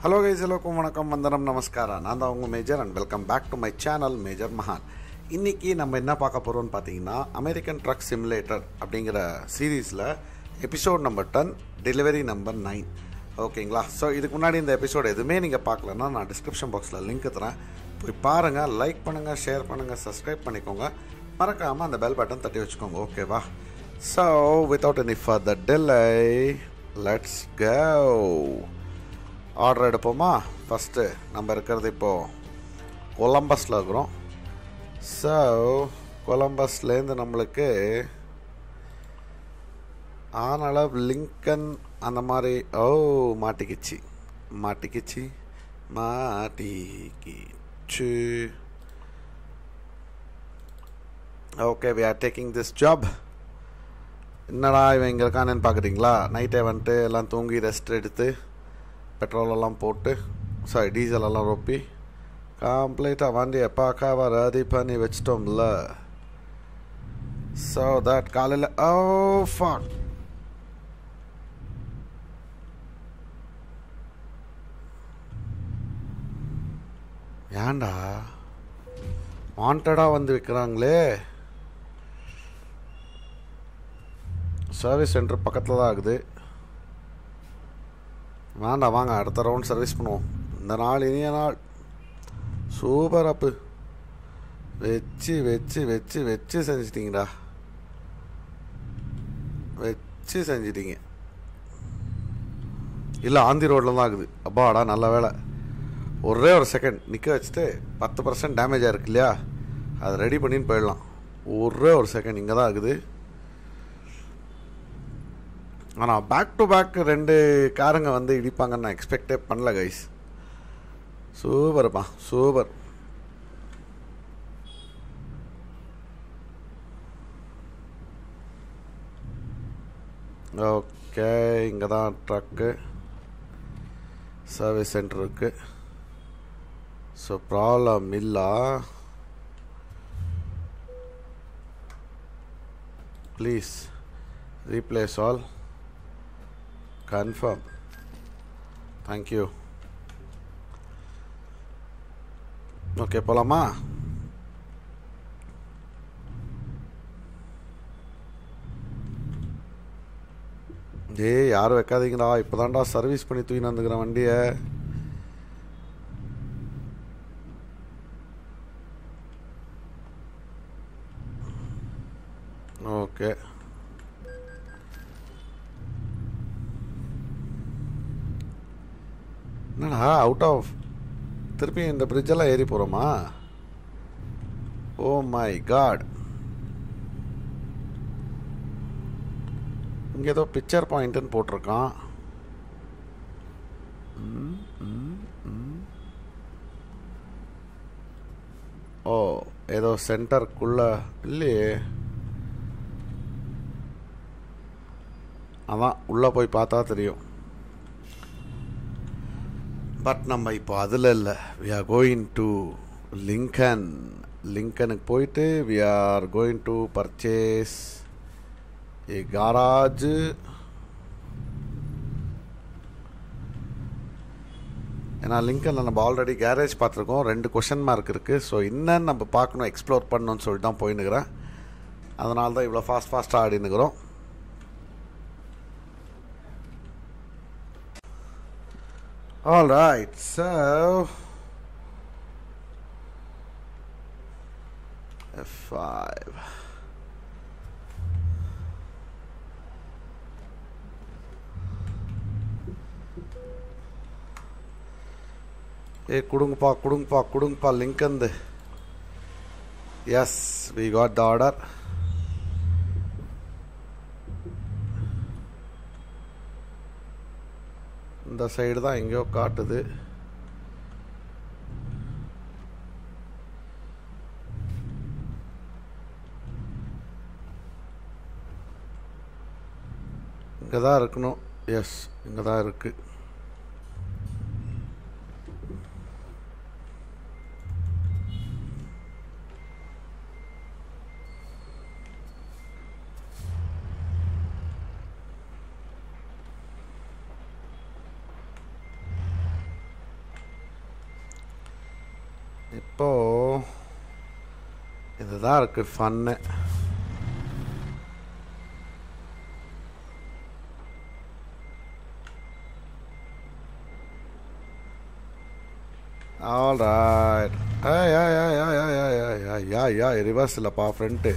Hello guys எல்லோருக்கும் வணக்கம் வந்தனம் நமஸ்காரம் நான் தான் உங்கள் major and welcome back to my channel major மகான் இன்றைக்கி நம்ம என்ன பார்க்க போகிறோம்னு பார்த்தீங்கன்னா அமெரிக்கன் ட்ரக் சிமுலேட்டர் அப்படிங்கிற சீரீஸில் episode number ten delivery number nine ஓகேங்களா ஸோ இதுக்கு முன்னாடி இந்த எபிசோட் எதுவுமே நீங்கள் பார்க்கலன்னா நான் டிஸ்கிரிப்ஷன் பாக்ஸில் லிங்க் தரேன் போய் பாருங்கள் லைக் பண்ணுங்கள் ஷேர் பண்ணுங்கள் சப்ஸ்கிரைப் பண்ணிக்கோங்க மறக்காமல் அந்த பெல் பட்டன் தட்டி வச்சுக்கோங்க ஓகேவா so without any further delay let's go order எடுப்போமா ஃபஸ்ட்டு நம்ம இருக்கிறது இப்போது கொலம்பஸில் இருக்கிறோம் ஸோ கொலம்பஸ்லேருந்து நம்மளுக்கு ஆனளவு லிங்கன் அந்த மாதிரி ஓ மாட்டிக்கிச்சு மாட்டிக்கிச்சு மாட்டிக்கிச்சு okay we are taking this job என்னடா இவன் இங்கே இருக்கானேன்னு பார்க்குறீங்களா நைட்டே வந்துட்டு எல்லாம் தூங்கி ரெஸ்ட் எடுத்து பெட்ரோல் எல்லாம் போட்டு சாரி டீசல் எல்லாம் ரொப்பி கம்ப்ளீட்டாக வண்டியை பார்க்காம ரெடி பண்ணி வச்சிட்டோம்ல ஸோ தட் காலையில் ஓ ஃபாக் ஏன்டா வாண்டடாக வந்து விற்கிறாங்களே சர்வீஸ் சென்டர் பக்கத்தில் தான் இருக்குது வேண்டாம் வாங்க அடுத்த ரவுண்ட் சர்வீஸ் பண்ணுவோம் இந்த நாள் இனிய நாள் சூப்பர் அப்பு வச்சு வச்சு வச்சு வச்சு செஞ்சிட்டிங்கடா வச்சு செஞ்சிட்டீங்க இல்லை ஆந்தி ரோட்டில் தான் இருக்குது அப்பாடா நல்ல வேலை ஒரே ஒரு செகண்ட் நிற்க வச்சுட்டு பத்து பர்சன்ட் டேமேஜ் ஆயிருக்கு இல்லையா அதை ரெடி பண்ணின்னு போயிடலாம் ஒரே ஒரு செகண்ட் இங்கே தான் இருக்குது ஆனால் பேக் டு பேக் ரெண்டு காருங்க வந்து இடிப்பாங்கன்னு நான் எக்ஸ்பெக்டே பண்ணல கைஸ் சூப்பர்ப்பா சூப்பர் ஓகே இங்கே தான் ட்ரக்கு சர்வீஸ் சென்டர் இருக்கு ஸோ ப்ராப்ளம் இல்லா please replace all confirm thank you okay போகலாமா ஏய் யாரும் வைக்காதீங்கடா இப்போதான்டா சர்வீஸ் பண்ணி தூக்கின்னு வந்துக்கிறேன் வண்டியை ஓகே என்னடா அவுட் ஆஃப் திருப்பி இந்த பிரிட்ஜெல்லாம் ஏறி போகிறோமா ஓ மை காட் இங்கே ஏதோ பிக்சர் பாயிண்ட்டுன்னு போட்டிருக்கான் ம், ம், ம். ஓ ஏதோ சென்டருக்குள்ள இல்லையே அதான் உள்ளே போய் பார்த்தா தெரியும் பட் நம்ம இப்போ அதில் இல்லை we are going to Lincoln லிங்கனுக்கு போயிட்டு we are going to purchase a garage ஏன்னா லிங்கனில் நம்ம ஆல்ரெடி கேரேஜ் பார்த்துருக்கோம் ரெண்டு கொஷன் மார்க் இருக்குது ஸோ இன்னும் நம்ம பார்க்கணும் எக்ஸ்ப்ளோர் பண்ணணும்னு சொல்லிட்டு தான் போயின்னுக்கிறேன் அதனால தான் இவ்வளோ ஃபாஸ்ட் ஃபாஸ்ட்டாக ஆடினுக்கிறோம் All right, so F5. ஏ கொடுங்கப்பா கொடுங்கப்பா கொடுங்கப்பா லிங்க் வந்து yes we got the order இந்த சைடு தான் எங்கேயோ காட்டுது இங்கே தான் இருக்கணும் எஸ் இங்கே தான் இருக்கு இப்போ இதுதான் இருக்கு ஃபன்னு ஆல் ரைட் ஏய் ஏய் ஏய் ஏய் ஏய் ஏய் ஏய் ஏய் ஏய் ஏய் ரிவர்ஸ் இல்லைப்பா ஃப்ரண்ட்டு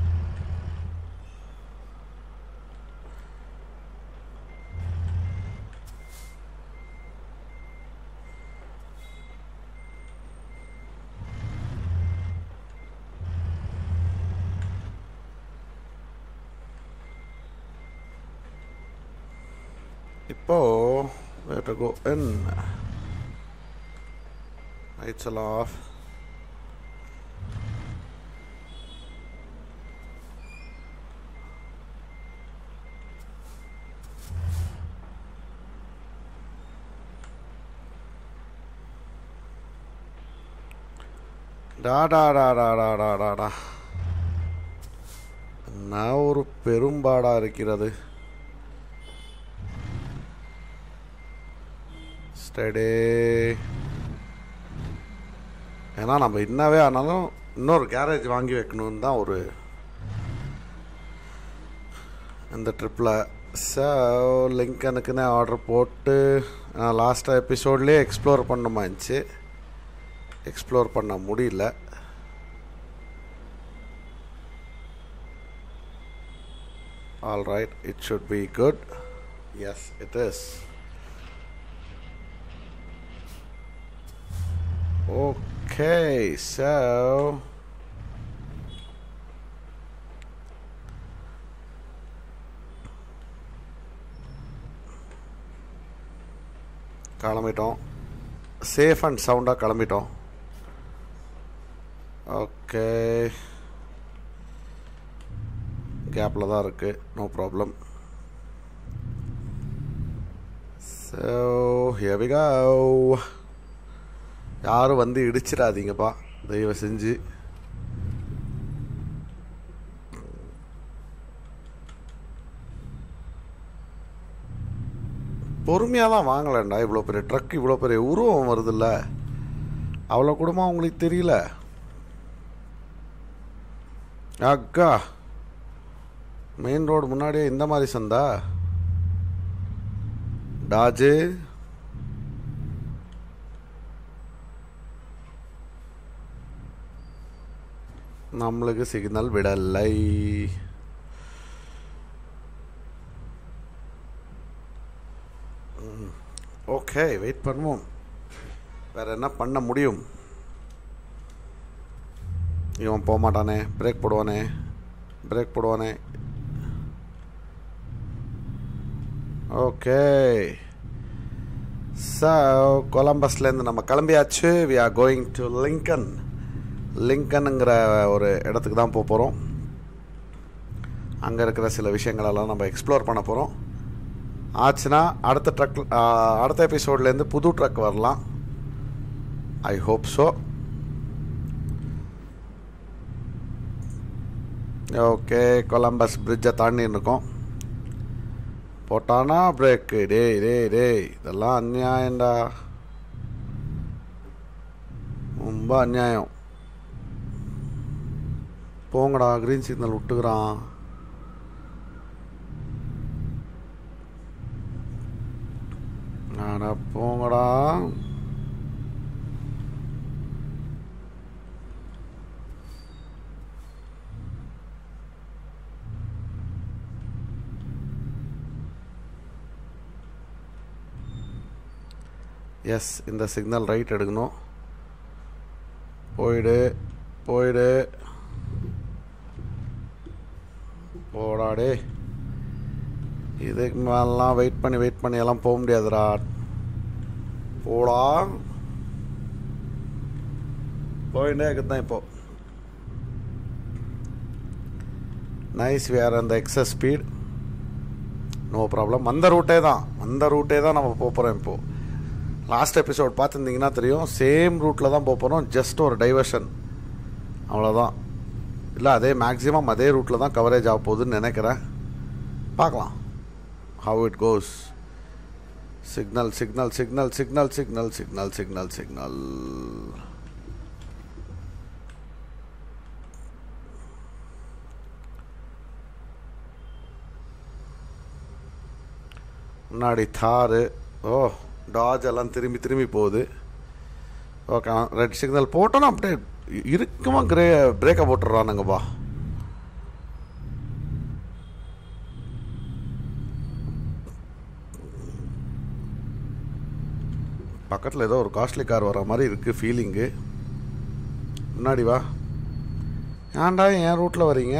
இப்போ where to go in lights all off டா டா டா டா டா டா டா டா என்ன ஒரு பெரும்பாடா இருக்கிறது ஸ்டடே ஏன்னா நம்ம என்னவே ஆனாலும் இன்னொரு கேரேஜ் வாங்கி வைக்கணும்னு தான் ஒரு இந்த ட்ரிப்பில் ஸோ லிங்கனுக்குன்னு ஆர்டர் போட்டு லாஸ்ட்டாக எபிசோட்லேயே எக்ஸ்ப்ளோர் பண்ணுமா இருந்துச்சு எக்ஸ்ப்ளோர் பண்ண முடியல all right it should be good yes it is Okay, so கிளம்பிட்டோம் சேஃப் அண்ட் சவுண்டாக கிளம்பிட்டோம் ஓகே கேப்பில் தான் இருக்குது no problem so here we go யாரும் வந்து இடிச்சிடாதீங்கப்பா தயவு செஞ்சு பொறுமையாக தான் வாங்கலண்டா இவ்வளோ பெரிய ட்ரக் இவ்வளோ பெரிய உருவம் வருதுல்ல அவ்வளோ கூடமா உங்களுக்கு தெரியல அக்கா மெயின் ரோடு முன்னாடியே இந்த மாதிரி சந்தா டாஜு நம்மளுக்கு சிக்னல் விடலை ஓகே வெயிட் பண்ணுவோம் வேற என்ன பண்ண முடியும் இவன் போக மாட்டானே பிரேக் போடுவானே பிரேக் போடுவானே ஓகே ஸோ கொலம்பஸ்லேருந்து நம்ம கிளம்பியாச்சு we are going to Lincoln லிங்கனுங்கிற ஒரு இடத்துக்கு தான் போக போகிறோம் அங்கே இருக்கிற சில விஷயங்களெல்லாம் நம்ம எக்ஸ்ப்ளோர் பண்ண போகிறோம் ஆச்சுன்னா அடுத்த ட்ரக் அடுத்த எபிசோட்லேருந்து புது ட்ரக் வரலாம் I hope so okay Columbus பிரிட்ஜை தாண்டி இருக்கோம் போட்டானா பிரேக்கு டேய் டேய் டேய் இதெல்லாம் அநியாயம்டா ரொம்ப அநியாயம் போங்கடா க்ரீன் சிக்னல் விட்டுக்கிறான் அட போங்கடா எஸ் இந்த சிக்னல் ரைட் எடுக்கணும் போயிடு போயிடு போடாடே இதுக்கு மேலாம் வெயிட் பண்ணி வெயிட் பண்ணி எல்லாம் போக முடியாதுடா போடா போயிட்டே இருக்குதான் இப்போ நைஸ் வேர் அந்த எக்ஸஸ் ஸ்பீட் நோ ப்ராப்ளம் அந்த ரூட்டே தான் அந்த ரூட்டே தான் நம்ம போக போகிறோம் இப்போது லாஸ்ட் எபிசோட் பார்த்துருந்தீங்கன்னா தெரியும் சேம் ரூட்டில் தான் போக போகிறோம் ஜஸ்ட் ஒரு டைவர்ஷன் அவ்வளோதான் இல்லை அதே மேக்ஸிமம் அதே ரூட்டில் தான் கவரேஜ் ஆக போகுதுன்னு நினைக்கிறேன் பார்க்கலாம் how it goes signal signal signal signal signal signal signal signal முன்னாடி தாரு ஓ டாஜ் எல்லாம் திரும்பி திரும்பி போகுது ஓகே ரெட் சிக்னல் போட்டோன்னா அப்படியே இருக்குமா கிரே பிரேக்கை போட்டுடுறானுங்கப்பா பக்கத்தில் ஏதோ ஒரு காஸ்ட்லி கார் வர மாதிரி இருக்குது ஃபீலிங்கு முன்னாடி வா ஏன்டா என் ரூட்டில் வரீங்க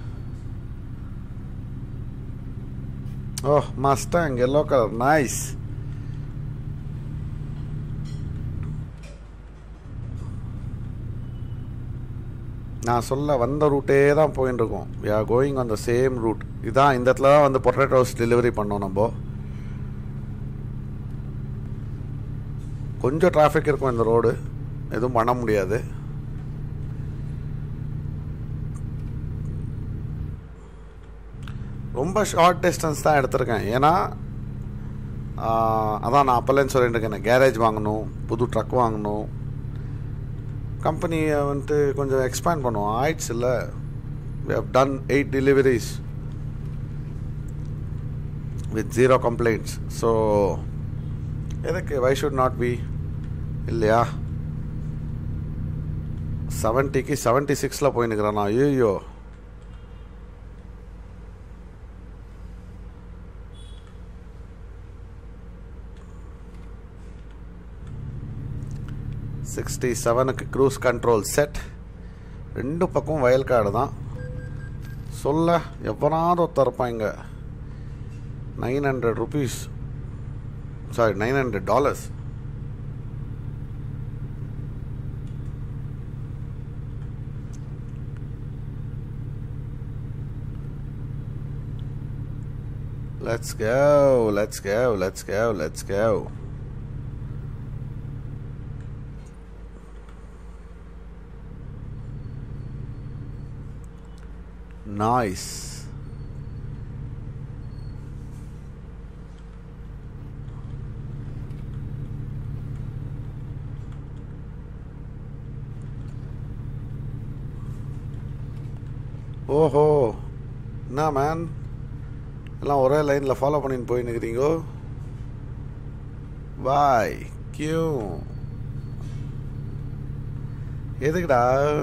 ஓ மஸ்டாங் எல்லோ கலர் நைஸ் நான் சொல்ல வந்த ரூட்டே தான் போயின்னு இருக்கோம் we are going on the same route இதான் இந்த இடத்துல தான் வந்து பொட்டேட்டோஸ் டெலிவரி பண்ணோம் நம்ம கொஞ்சம் டிராஃபிக் இருக்கும் இந்த ரோடு எதுவும் பண்ண முடியாது ரொம்ப ஷார்ட் டிஸ்டன்ஸ் தான் எடுத்திருக்கேன் ஏன்னா ஆஹ், அதான் நான் அப்போலேருந்து சொல்லிட்டு இருக்கேன் கேரேஜ் வாங்கணும் புது ட்ரக் வாங்கணும் கம்பெனியை வந்துட்டு கொஞ்சம் எக்ஸ்பேண்ட் பண்ணுவோம் ஆயிடுச்சு இல்லை we have done eight deliveries with zero complaints so எதுக்கு வை ஷுட் நாட் பி இல்லையா செவன்ட்டிக்கு செவன்ட்டி சிக்ஸில் போயின்னுக்கிறேன் நான் ஐயோ சிக்ஸ்டி செவனுக்கு க்ரூஸ் கண்ட்ரோல் செட் ரெண்டு பக்கம் வயல்காடு தான் சொல்ல எவனாவது ஒருத்தர் இருப்பாங்க nine hundred rupees sorry nine hundred dollars Let's go, let's go, let's go, let's go. Nice. ஓஹோ என்ன மேன் எல்லாம் ஒரே லைனில் ஃபாலோ பண்ணின்னு போயின்னுக்கிறீங்கோ பாய் கியூ எதுக்குடா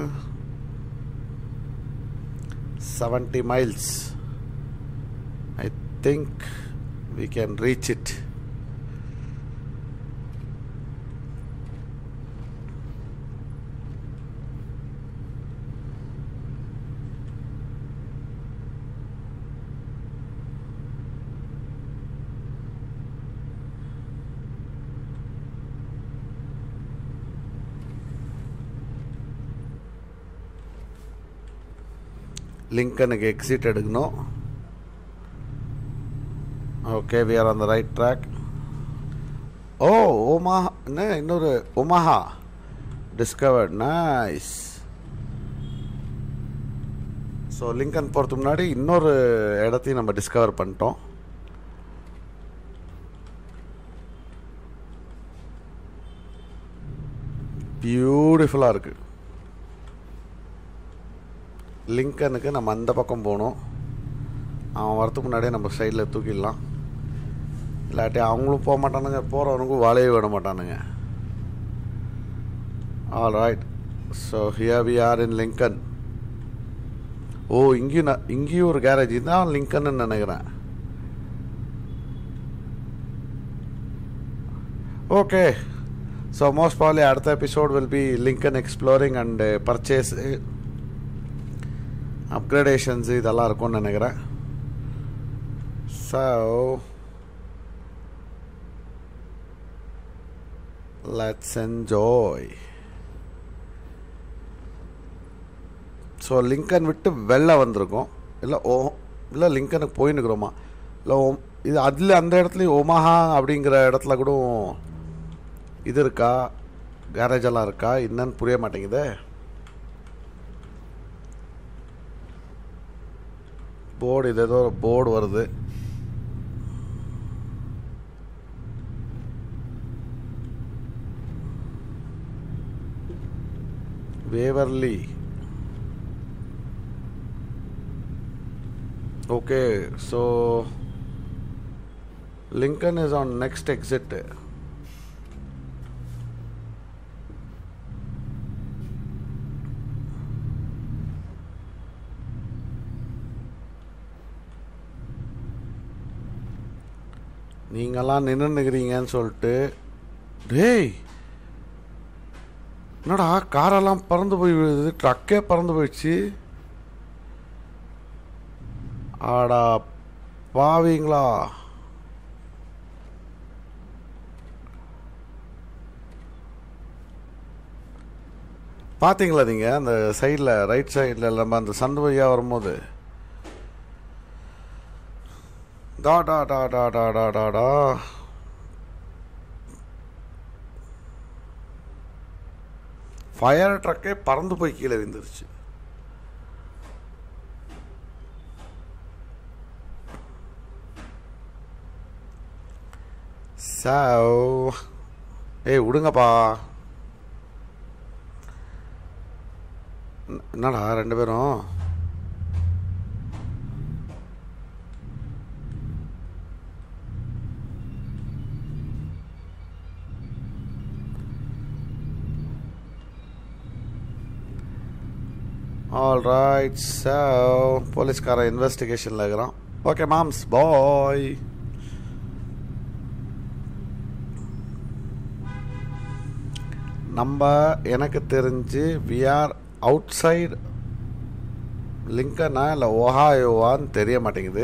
seventy miles I think we can reach it லிங்கனுக்கு எக்ஸிட் எடுக்கணும் okay we are on the right track ஓ ஓமாஹா என்ன இன்னொரு Omaha discovered nice so Lincoln போகிறதுக்கு முன்னாடி இன்னொரு இடத்தையும் நம்ம டிஸ்கவர் பண்ணிட்டோம் பியூட்டிஃபுல்லாக இருக்குது லிங்கனுக்கு நம்ம அந்த பக்கம் போகணும் அவன் வரத்துக்கு முன்னாடியே நம்ம சைடில் தூக்கிடலாம் இல்லாட்டி அவங்களும் போக மாட்டானுங்க போகிறவனுக்கும் வாழையே விட மாட்டானுங்க all right so here we are in Lincoln ஓ இங்கேயும் நான் இங்கேயும் ஒரு கேரேஜ் தான் லிங்கன்னு நினைக்கிறேன் ஓகே ஸோ மோஸ்ட் ப்ராப்ளி அடுத்த episode will be Lincoln exploring and purchase அப்கிரேடேஷன்ஸ் இதெல்லாம் இருக்கும்னு நினைக்கிறேன் so let's enjoy so Lincoln விட்டு வெளில வந்திருக்கோம் இல்லை ஓ இல்லை லிங்கனுக்கு போயின்னுக்குறோமா இல்லை ஓ இது அதில் அந்த இடத்துலையும் ஒமாஹா அப்படிங்கிற இடத்துல கூட இது இருக்கா கேரேஜ் எல்லாம் இருக்கா என்னன்னு புரிய மாட்டேங்குதே போர்டு இது ஏதோ ஒரு போர்டு வருது Waverly okay so Lincoln is on next exit. நீங்கெல்லாம் நின்றுக்கிறீங்கன்னு சொல்லிட்டு டேய் என்னடா காரெல்லாம் பறந்து போய் விழுது ட்ரக்கே பறந்து போயிடுச்சு ஆடா பாவீங்களா பார்த்தீங்களா நீங்கள் அந்த சைடில் ரைட் சைடில் நம்ம அந்த சந்து வழியாக வரும்போது டா டா டா டா டா டா டா டா ஃபயர் ட்ரக்கே பறந்து போய் கீழே விழுந்துருச்சு சோ ஏய் விடுங்கப்பா என்ன- என்னடா ரெண்டு பேரும் ஆல் ரைட் ஸோ போலீஸ்காரன் இன்வெஸ்டிகேஷனில் இருக்கிறான் ஓகே மாம்ஸ் பாய் நம்ம எனக்கு தெரிஞ்சு வி ஆர் அவுட் சைடு லிங்கனா இல்லை ஒஹாயோவான்னு தெரிய மாட்டேங்குது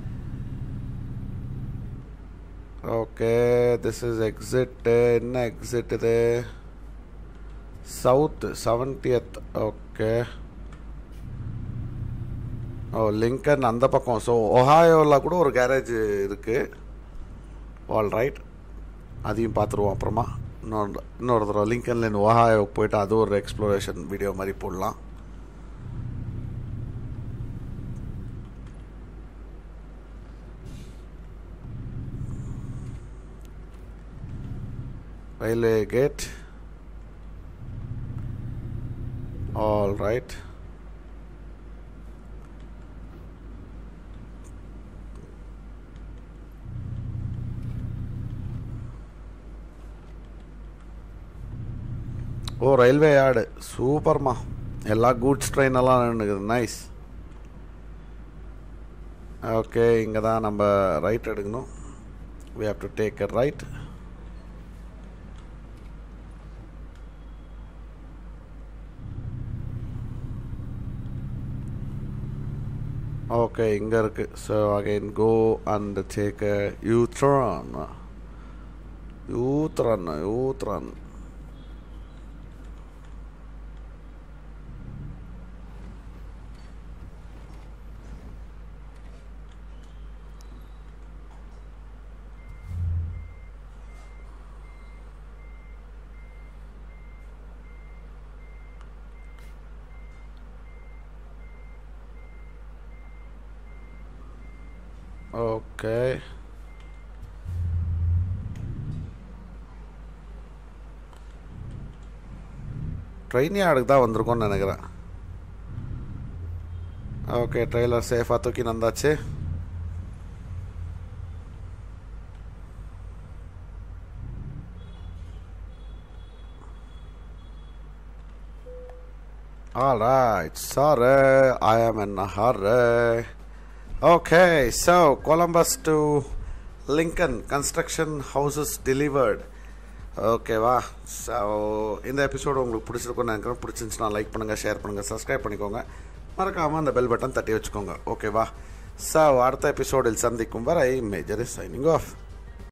ஓகே திஸ் இஸ் எக்ஸிட்டு என்ன எக்ஸிட் இது சவுத் செவன்டியத் ஓகே ஓ லிங்கன் அந்த பக்கம் ஸோ ஒஹாயோவில் கூட ஒரு கேரேஜ் இருக்குது ஆல் ரைட் அதையும் பார்த்துருவோம் அப்புறமா இன்னொரு இன்னொரு தடவை லிங்கன்லேருந்து ஒஹாயோவுக்கு போயிட்டு அது ஒரு எக்ஸ்ப்ளோரேஷன் வீடியோ மாதிரி போடலாம் ரயில்வே கேட் ஆல் ரைட் ஓ ரயில்வே யார்டு சூப்பர்மா எல்லா கூட்ஸ் ட்ரெயின் எல்லாம் நின்றுக்குது நைஸ் ஓகே இங்கே தான் நம்ம ரைட் எடுக்கணும் we have to take a right okay இங்கே இருக்குது so again go and take a U turn U turn U turn okay train யார்டுக்கு தான் வந்திருக்கோம்னு நினைக்கிறேன் ஓகே ட்ரெயிலர் சேஃபாக தூக்கி வந்தாச்சு All right, sorry, I am in a hurry. Okay, so Columbus to Lincoln construction houses delivered. ஓகேவா ஸோ இந்த எபிசோடு உங்களுக்கு பிடிச்சிருக்கும்னு நினைக்கிறேன் பிடிச்சிருந்துச்சுன்னா லைக் பண்ணுங்கள் ஷேர் பண்ணுங்கள் சப்ஸ்கிரைப் பண்ணிக்கோங்க மறக்காமல் அந்த பெல் பட்டன் தட்டி வச்சுக்கோங்க ஓகேவா ஸோ அடுத்த எபிசோடில் சந்திக்கும் வரை மேஜர் இஸ் சைனிங் ஆஃப்